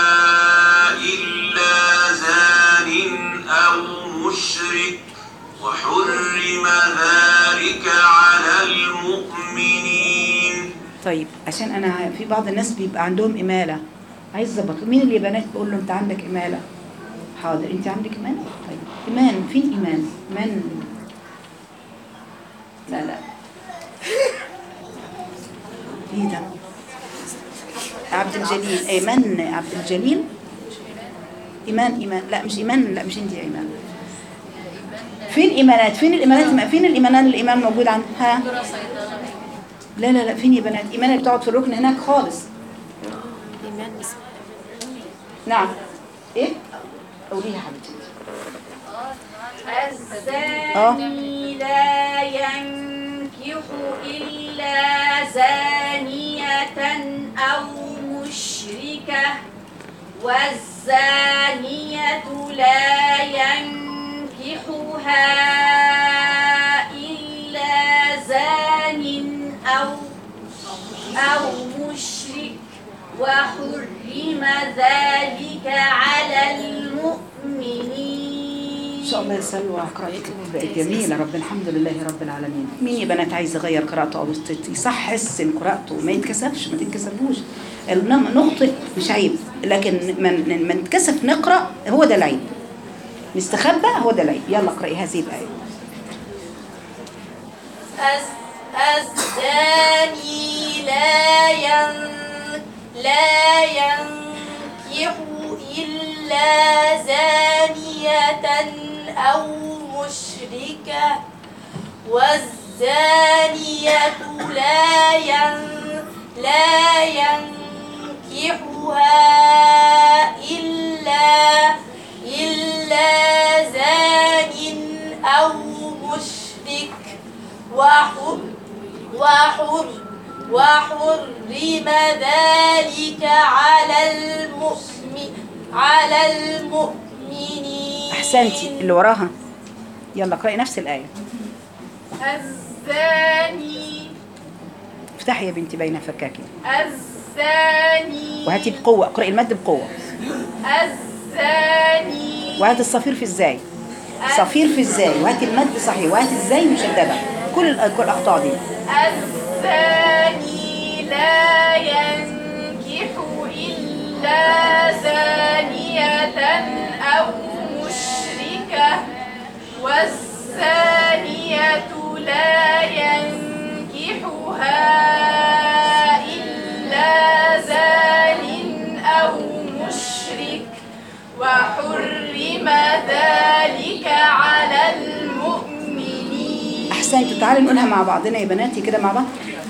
إلا زان أو مشرك وحرم ذلك على المؤمنين طيب عشان انا في بعض الناس بيبقى عندهم اماله عايز اظبط مين اللي بنات بقول له انت عندك اماله حاضر انت عندك ايمان طيب ايمان فين ايمان ايمان لا لا ايه ده عبد الجليل ايمان عبد الجليل ايمان ايمان لا مش ايمان لا مش انت يا ايمان فين ايمانات فين الايمانات فين الايمان الايمان موجود عند ها لا لا لا فين يا بنات ايمان اللي بتقعد في الركن هناك خالص إيمان اسم نعم ايه قولي يا حبيبتي الزاني لا ينكح إلا زانية أو مشركة والزانية لا ينكحها إلا زان أو أو مشرك وحرم ذلك على المؤمنين ان شاء الله يا سلوى قراءتك بقت جميله رب الحمد لله رب العالمين مين يا بنات عايز يغير قراءته او يست- يصح حسن قراءته ما يتكسفش ما تتكسفوش انما نخطئ مش عيب لكن من من نتكسف نقرا هو ده العيب نستخبى هو ده العيب يلا اقراي هذه الايه الز- الزاني لا ين لا ينكح إلا زانية أو مشركة والزانية لا ين لا ينكحها إلا إلا زان أو مشرك وحر وحر وحرم ذلك على المؤمن على المؤمنين احسنتي اللي وراها يلا اقرأي نفس الآية الزاني افتحي يا بنتي بين فكاكي الزاني وهاتي بقوة اقرأي المد بقوة الزاني وهاتي الصفير في ازاي صفير في ازاي وهاتي المد صحيح وهاتي ازاي مشددة كل الأ- كل الأخطاء دي الزاني لا ينكح إلا زانية أو مشركة والزانية لا ينكحها إلا زان أو مشرك وحرم ذلك على المؤمنين احسنتوا تعالوا نقولها مع بعضنا يا بناتي كده مع بعض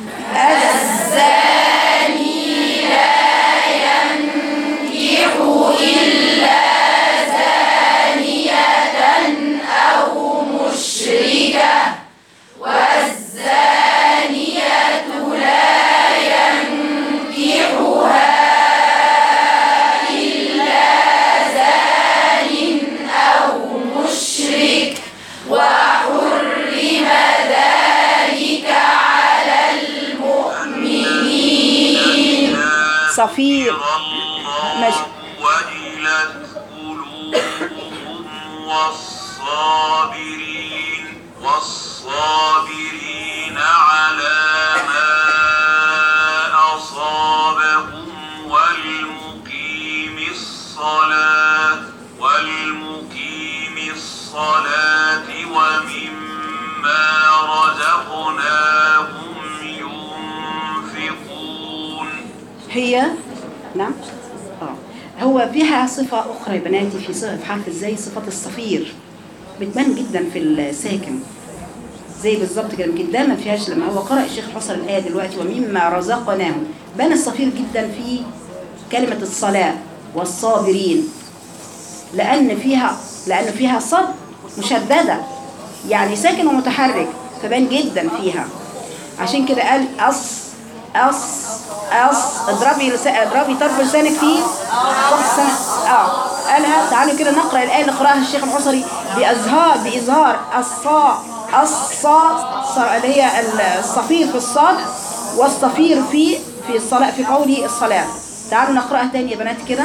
صفير ماشي وجلت قلوبهم والصابرين والصابرين على ما أصابهم والمقيم الصلاة والمقيم الصلاة ومما رزقناهم ينفقون هي نعم اه هو فيها صفة أخرى يا بناتي في صفة في حرف ازاي صفة الصفير بتبان جدا في الساكن زي بالظبط كده يمكن ده ما فيهاش لما هو قرأ الشيخ حسن الآية دلوقتي ومما رزقناهم بان الصفير جدا في كلمة الصلاة والصابرين لأن فيها لأن فيها صد مشددة يعني ساكن ومتحرك فبان جدا فيها عشان كده قال أص أص أص اضربي لس... اضربي طرف لسانك فيه صح سنة اه قالها تعالوا كده نقرأ الآية اللي قرأها الشيخ الحصري بإظهار بإظهار الصاء الصاء ص- اللي هي الصفير في الصاد والصفير في في الصلاة في قوله الصلاة تعالوا نقرأها تاني يا بنات كده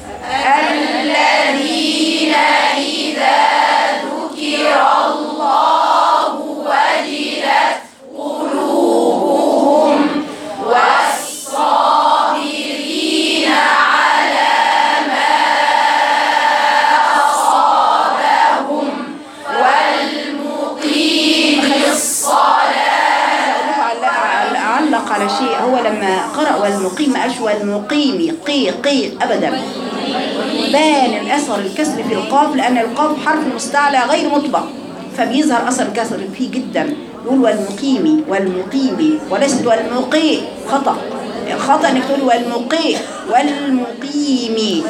أقول لكم عل- عل- علق على شيء هو لما قرأ والمقيم ما قالش والمقيم قي قي أبدا بان الأثر الكسر في القاف لأن القاف حرف مستعلى غير مطبق فبيظهر أثر الكسر فيه جدا يقول والمقيم والمقيم وليست والمقي خطأ خطأ انك تقول والمقي والمقيم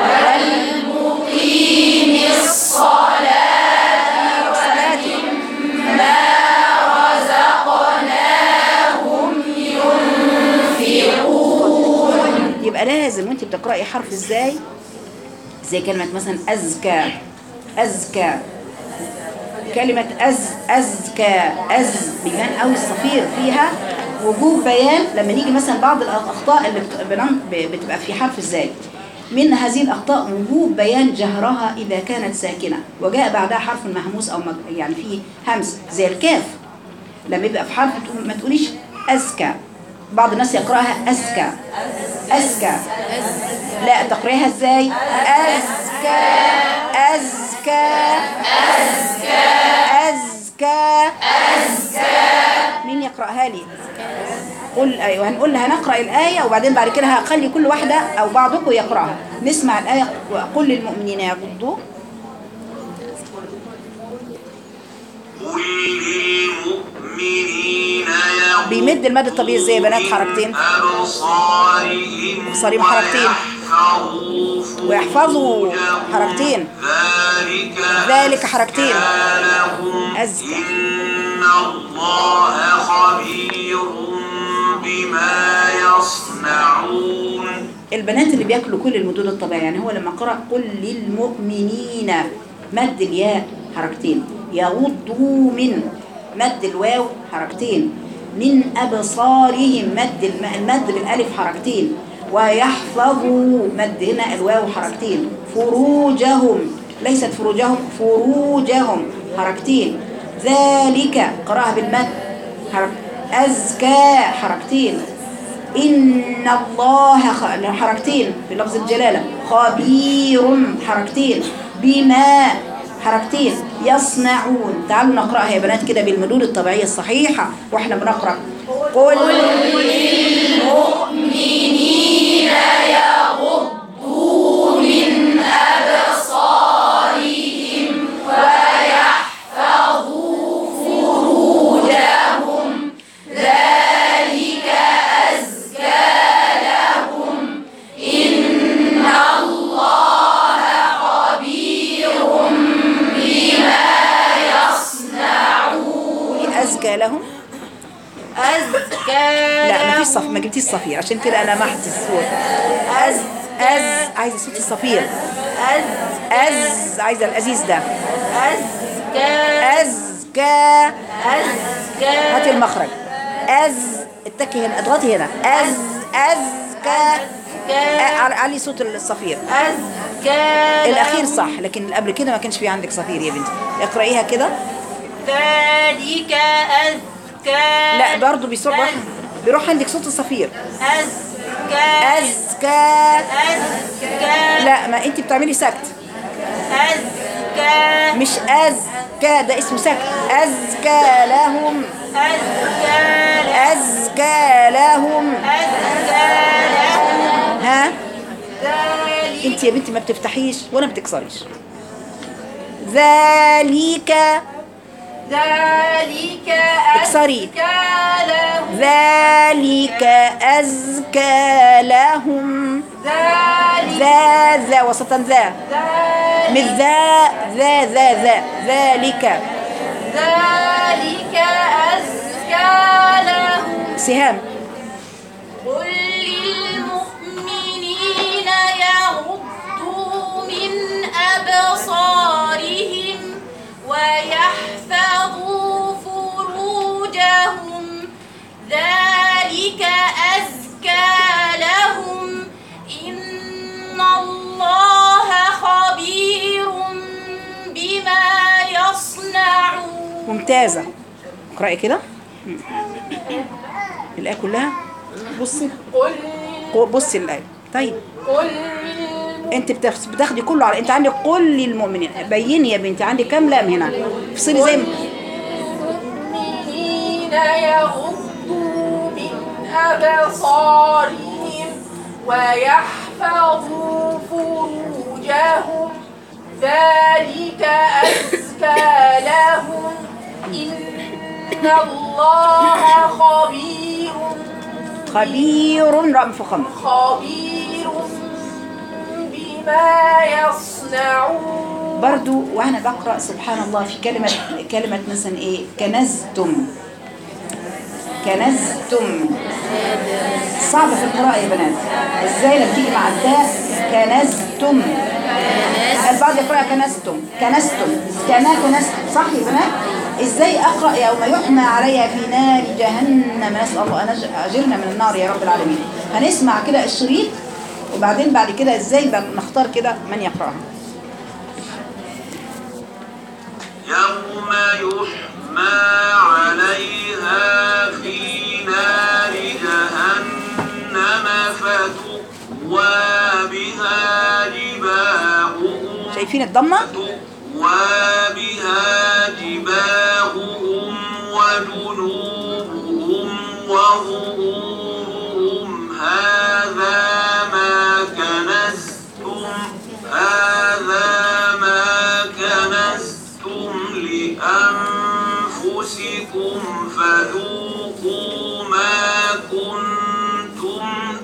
والمقيم الصلاة الصلاة يبقى لازم وانت بتقرأي حرف ازاي زي كلمة مثلا أزكى أزكى كلمة أز أزكى أز بيبان قوي الصفير فيها وجوب بيان لما نيجي مثلا بعض الأخطاء اللي بت- بنن- ب- بتبقى في حرف ازاي من هذه الأخطاء وجوب بيان جهرها إذا كانت ساكنة وجاء بعدها حرف مهموس أو مج- يعني فيه همس زي الكاف لما يبقى في حرف تقول- ما تقوليش أزكى بعض الناس يقرأها أزكى أزكى لا تقرأها ازاي أزكى أزكى أزكى مين يقرأها لي قل أيوة هنقول هنقرأ الآية وبعدين بعد كده هخلي كل واحدة أو بعضكم يقرأها نسمع الآية وقل للمؤمنين يغضوا قل للمؤمنين يغضوا بيمد المد الطبيعي ازاي يا بنات حركتين من أبصارهم أبصارهم حركتين. ويحفظوا ويحفظوا فروجهم. حركتين. ذلك ذلك حركتين. أزكى لهم أزكى. إن الله خبير بما يصنعون البنات اللي بياكلوا كل المدود الطبيعية يعني هو لما قرأ قل للمؤمنين مد الياء حركتين يغضوا من مد الواو حركتين من أبصارهم مد الم- المد بالألف حركتين ويحفظوا مد هنا الواو حركتين فروجهم ليست فروجهم فروجهم حركتين ذلك قراءة بالمد حرك أزكى حركتين إن الله خ- حركتين في لفظ الجلالة خبير حركتين بما حركتين يصنعون تعالوا نقرأها يا بنات كده بالمدود الطبيعية الصحيحة واحنا بنقرأ قل أزكى لهم أزكى لا ما فيش صف ما جبتيش صفير عشان كده انا محت الصوت أز أز عايزة صوت الصفير أز أز عايزة الأزيز ده أزكى أزكى أزكى هاتي المخرج أز اتكي هنا اضغطي هنا أز أزكى أ- على- علي صوت الصفير أزكى الأخير صح لكن اللي قبل كده ما كانش في عندك صفير يا بنتي اقرأيها كده ذلك أزكى لا برضه بيروح بيروح عندك صوت الصفير أزكى أزكى أزكى لا ما انت بتعملي سكت أزكى مش أزكى ده اسمه سكت أزكى لهم أزكى أزكى لهم أزكى لهم ها ذلك انت يا بنتي ما بتفتحيش ولا بتكسريش ذلك ذلك اكسري. أزكى لهم ذلك أزكى لهم ذلك ذا ذا وسطا ذا مش ذلك ذا ذا ذا ذا ذلك ذلك أزكى لهم سهام قل للمؤمنين يغضوا من أبصارهم ويحفظوا فروجهم ذلك أزكى لهم إن الله خبير بما يصنعون ممتازة اقرأي كده الآية كلها بصي قل بصي الآية طيب قل انت بتاخ- بتاخدي كله على انت عندك كل للمؤمنين بيني يا بنتي عندك كام لام هنا افصلي زي ما للمؤمنين يغضوا من أبصارهم ويحفظوا فروجهم ذلك أزكى لهم إن الله خبير خبير راء مفخمة خبير بما يصنعون برضو وانا بقرا سبحان الله في كلمه كلمه مثلا ايه كنزتم كنزتم صعبه في القراءه يا بنات ازاي لما تيجي مع التاء كنزتم البعض يقرا كنزتم كنزتم كنا كنزتم صح يا بنات ازاي اقرا يوم يحمى عليها في نار جهنم نسال الله ان أج- اجرنا من النار يا رب العالمين هنسمع كده الشريط وبعدين بعد كده ازاي بقى نختار كده من يقراها يوم يحمى عليها في نار جهنم فتكوى بها جباههم شايفين الضمه تكوى بها جباههم وجنوبهم وظهورهم هذا ما كنزتم هذا ما كنزتم لأنفسكم فذوقوا ما كنتم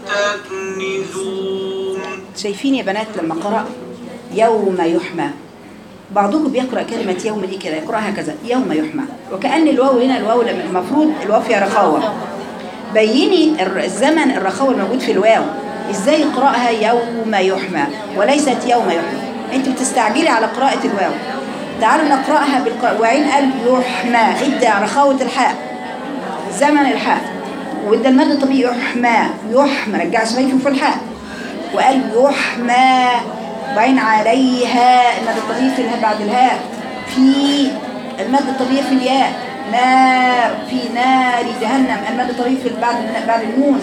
تكنزون شايفين يا بنات لما قرأ يوم يحمى بعضكم بيقرأ كلمة يوم دي كده يقرأها كذا يوم يحمى وكأن الواو هنا الواو لما- المفروض الواو فيها رخاوة بيني الر- الزمن الرخاوة الموجود في الواو ازاي اقراها يوم يحمى وليست يوم يحمى انت بتستعجلي على قراءة الواو تعالوا نقرأها بالقراءة وعين قلب يحمى ادى رخاوة الحاء زمن الحاء وادى المد الطبيعي يحمى يحمى رجع شفايفه في الحاء وقال يحمى وعين عليها المد الطبيعي في الهاء بعد الهاء في المد الطبيعي في الياء نار في نار جهنم المد الطبيعي في بعد بعد النون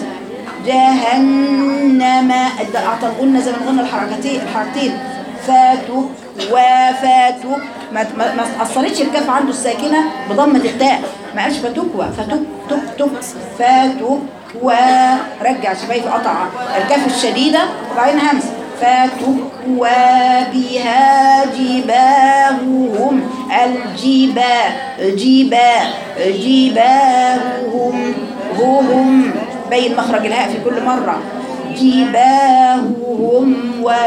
جهنم اعطى الغنة زي ما قلنا الحركتين الحركتين فاتك وفاتك ما ما ما اثرتش الكاف عنده الساكنه بضمه التاء ما قالش فتكوى فتك تك تك فاتك ورجع شفايف قطع الكاف الشديده وبعدين همس فتكوى بها جباههم الجبا جبا جباههم هم بين مخرج الهاء في كل مره جباههم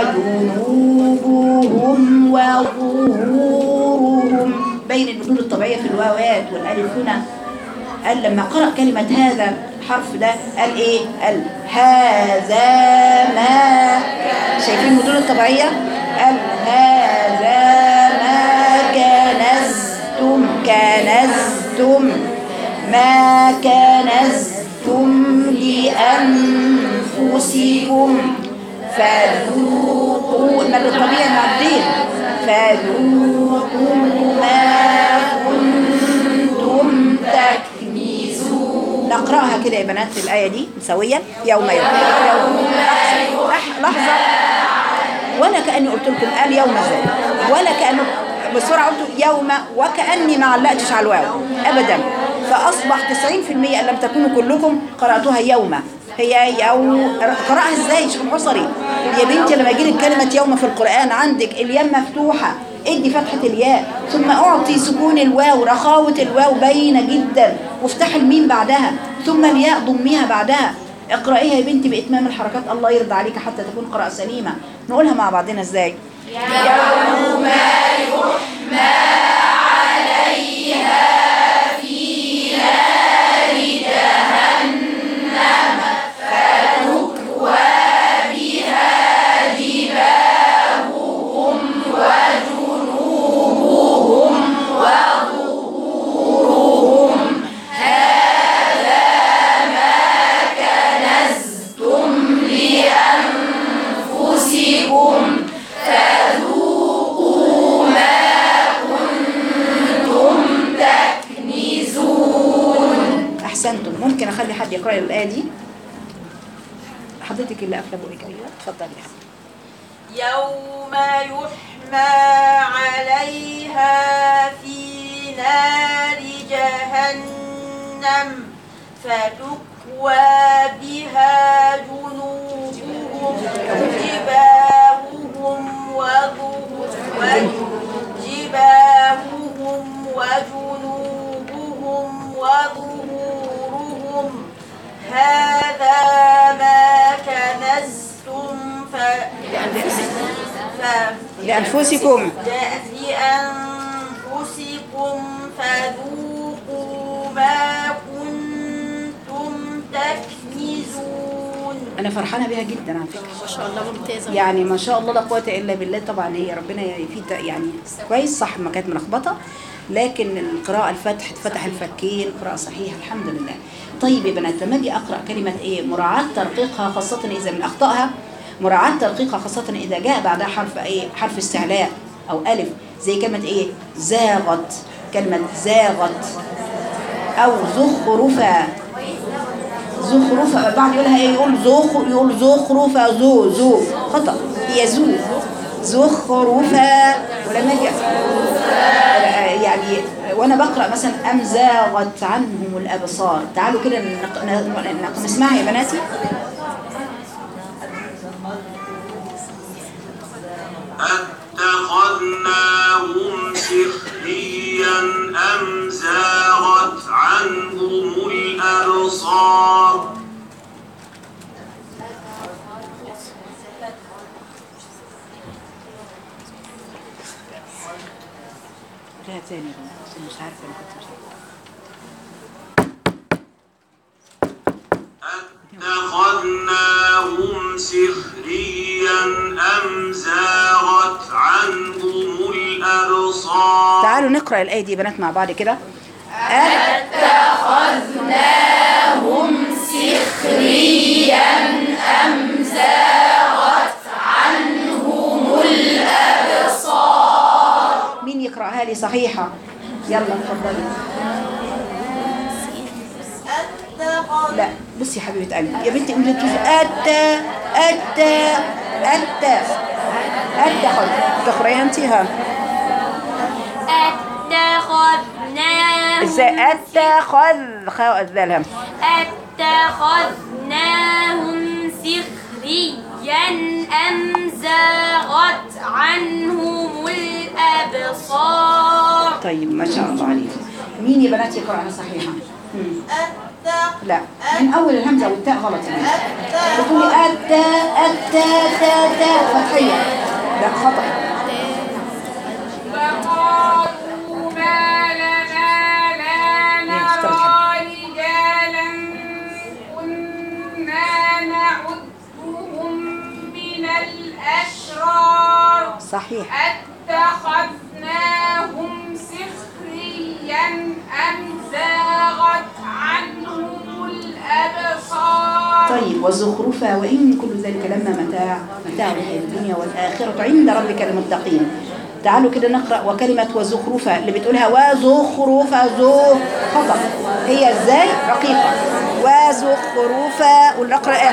وجنوبهم وظهورهم بين البدول الطبيعية في الواوات والألف هنا قال لما قرأ كلمة هذا الحرف ده قال ايه قال هذا ما شايفين البدول الطبيعية قال هذا ما كنزتم كنزتم ما كنزتم لأنفسكم فذوقوا المد الطبيعي مع الدين فذوقوا ما كنتم تكنزون نقرأها كده يا بنات الآية دي سويا يوم يوم يوم لحظة لحظة ولا كأني قلت لكم قال يوم ازاي ولا كأنه بسرعة قلت يوم وكأني ما علقتش على الواو أبدا فأصبح 90% إن لم تكونوا كلكم قرأتوها يوم هي يوم قرأها ازاي شيخ الحصري يا بنتي لما يجي لك كلمة يوم في القرآن عندك الياء مفتوحة ادي فتحة الياء ثم اعطي سكون الواو رخاوة الواو باينة جدا وافتح الميم بعدها ثم الياء ضميها بعدها اقرأيها يا بنتي بإتمام الحركات الله يرضى عليك حتى تكون قراءة سليمة نقولها مع بعضنا ازاي احسنتم ممكن اخلي حد يقرا لي الايه دي حضرتك اللي قافله بقك ايوه اتفضلي يا حبيبتي. يوم يحمى عليها في نار جهنم فتكوى بها جنوبهم جباههم وظهورهم جباههم وجنوبهم وظهورهم هذا ما كنزتم ف... ف... لانفسكم لأنفسكم فذوقوا ما كنتم تكنزون انا فرحانه بيها جدا على فكره ما شاء الله ممتازة يعني ما شاء الله لا قوه الا بالله طبعا هي ربنا في ت- يعني كويس صح ما كانت ملخبطه لكن القراءه الفتح فتح الفكين قراءه صحيحه الحمد لله طيب يا بنات لما اجي اقرا كلمه ايه مراعاه ترقيقها خاصه اذا من اخطائها مراعاه ترقيقها خاصه اذا جاء بعدها حرف ايه حرف استعلاء او الف زي كلمه ايه زاغت كلمه زاغت او زخرفا زخرفة بعض يقولها ايه يقول زخ يقول زخرفة زو زو خطأ هي زو زخرفة ولما اجي يعني وانا بقرا مثلا ام زاغت عنهم الابصار تعالوا كده نق- ن- ن- نسمعها يا بناتي أتخذناهم سخريا أم زاغت عنهم الأبصار قولها تاني يا بنات، عشان مش عارفه انا كنت مش عارفة. أتخذناهم سخريا سخريا أم زاغت عنهم الأبصار تعالوا نقرأ الآية دي يا بنات مع بعض كده مين يقرأها لي صحيحة يلا اتفضلي اتخذ لا بصي يا حبيبة قلبي يا بنتي قولي كيف أتى أتى أتى أتى خد تقرأيها أنت ها اتخذناهم ازاي اتخذ خاء الذال هم اتخذناهم سخريا أم زاغت عنهم الأبصار طيب ما شاء الله عليك مين يا بنات يقرأها صحيحة مم. اتخذ لا من أول الهمزة والتاء غلط يا بنات بتقولي أتى أتى تا تا فتحية لا خطأ وقالوا ما لنا لا نرى رجالا كنا نعدهم من الأشرار صحيح أتخذناهم سخريا أم زاغت عنهم الأبصار طيب والزخرفة وإن كل ذلك لما متاع متاع الحياة الدنيا والآخرة عند ربك المتقين تعالوا كده نقرأ وكلمة وزخرفة اللي بتقولها وزخرفة زو خطأ هي ازاي رقيقة وزخرفة ونقرأ ايه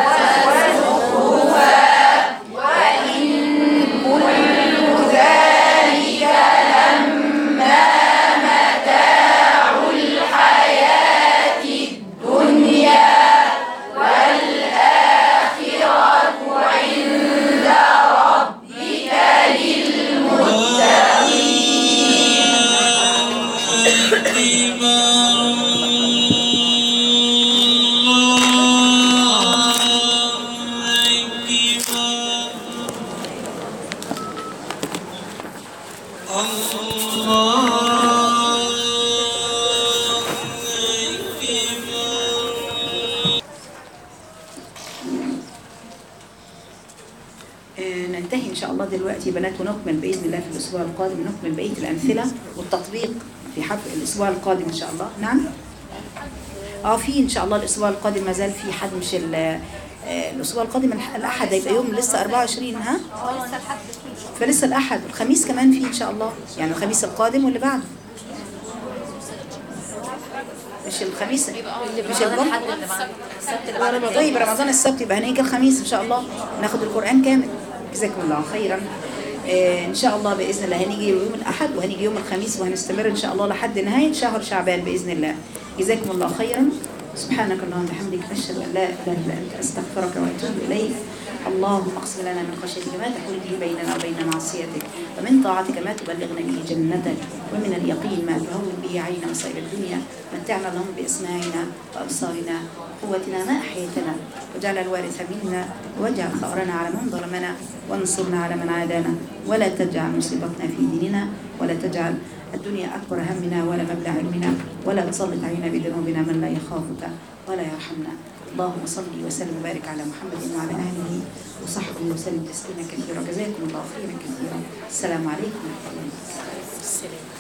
آه، ننتهي إن شاء الله دلوقتي يا بنات ونكمل بإذن الله في الأسبوع القادم نكمل بقية الأمثلة والتطبيق في حفل الأسبوع القادم إن شاء الله نعم اه في إن شاء الله الأسبوع القادم ما زال في حد مش ال- آه، الأسبوع القادم الح- الأحد هيبقى يوم لسه 24 ها فلسه الأحد والخميس كمان في إن شاء الله يعني الخميس القادم واللي بعده مش الخميس مش الجمعة طيب رمضان السبت يبقى هنيجي الخميس ان شاء الله ناخد القرآن كامل جزاكم الله خيرا آه، ان شاء الله باذن الله هنيجي يوم الاحد وهنيجي يوم الخميس وهنستمر ان شاء الله لحد نهايه شهر شعبان باذن الله جزاكم الله خيرا سبحانك اللهم وبحمدك اشهد ان لا اله الا انت استغفرك واتوب اليك اللهم اقسم لنا من خشيتك ما تحول به بيننا وبين معصيتك ومن طاعتك ما تبلغنا به جنتك ومن اليقين ما تهون به علينا مصائب الدنيا متعنا اللهم باسماعنا وابصارنا قوتنا ما احييتنا واجعل الوارث منا واجعل ثارنا على من ظلمنا وانصرنا على من عادانا ولا تجعل مصيبتنا في ديننا ولا تجعل الدنيا أكبر همنا ولا مبلغ علمنا ولا تسلط علينا بذنوبنا من لا يخافك ولا يرحمنا اللهم صل وسلم وبارك على محمد وعلى آله وصحبه وسلم تسليما كثيرا جزاكم الله خيرا كثيرا السلام عليكم ورحمة الله وبركاته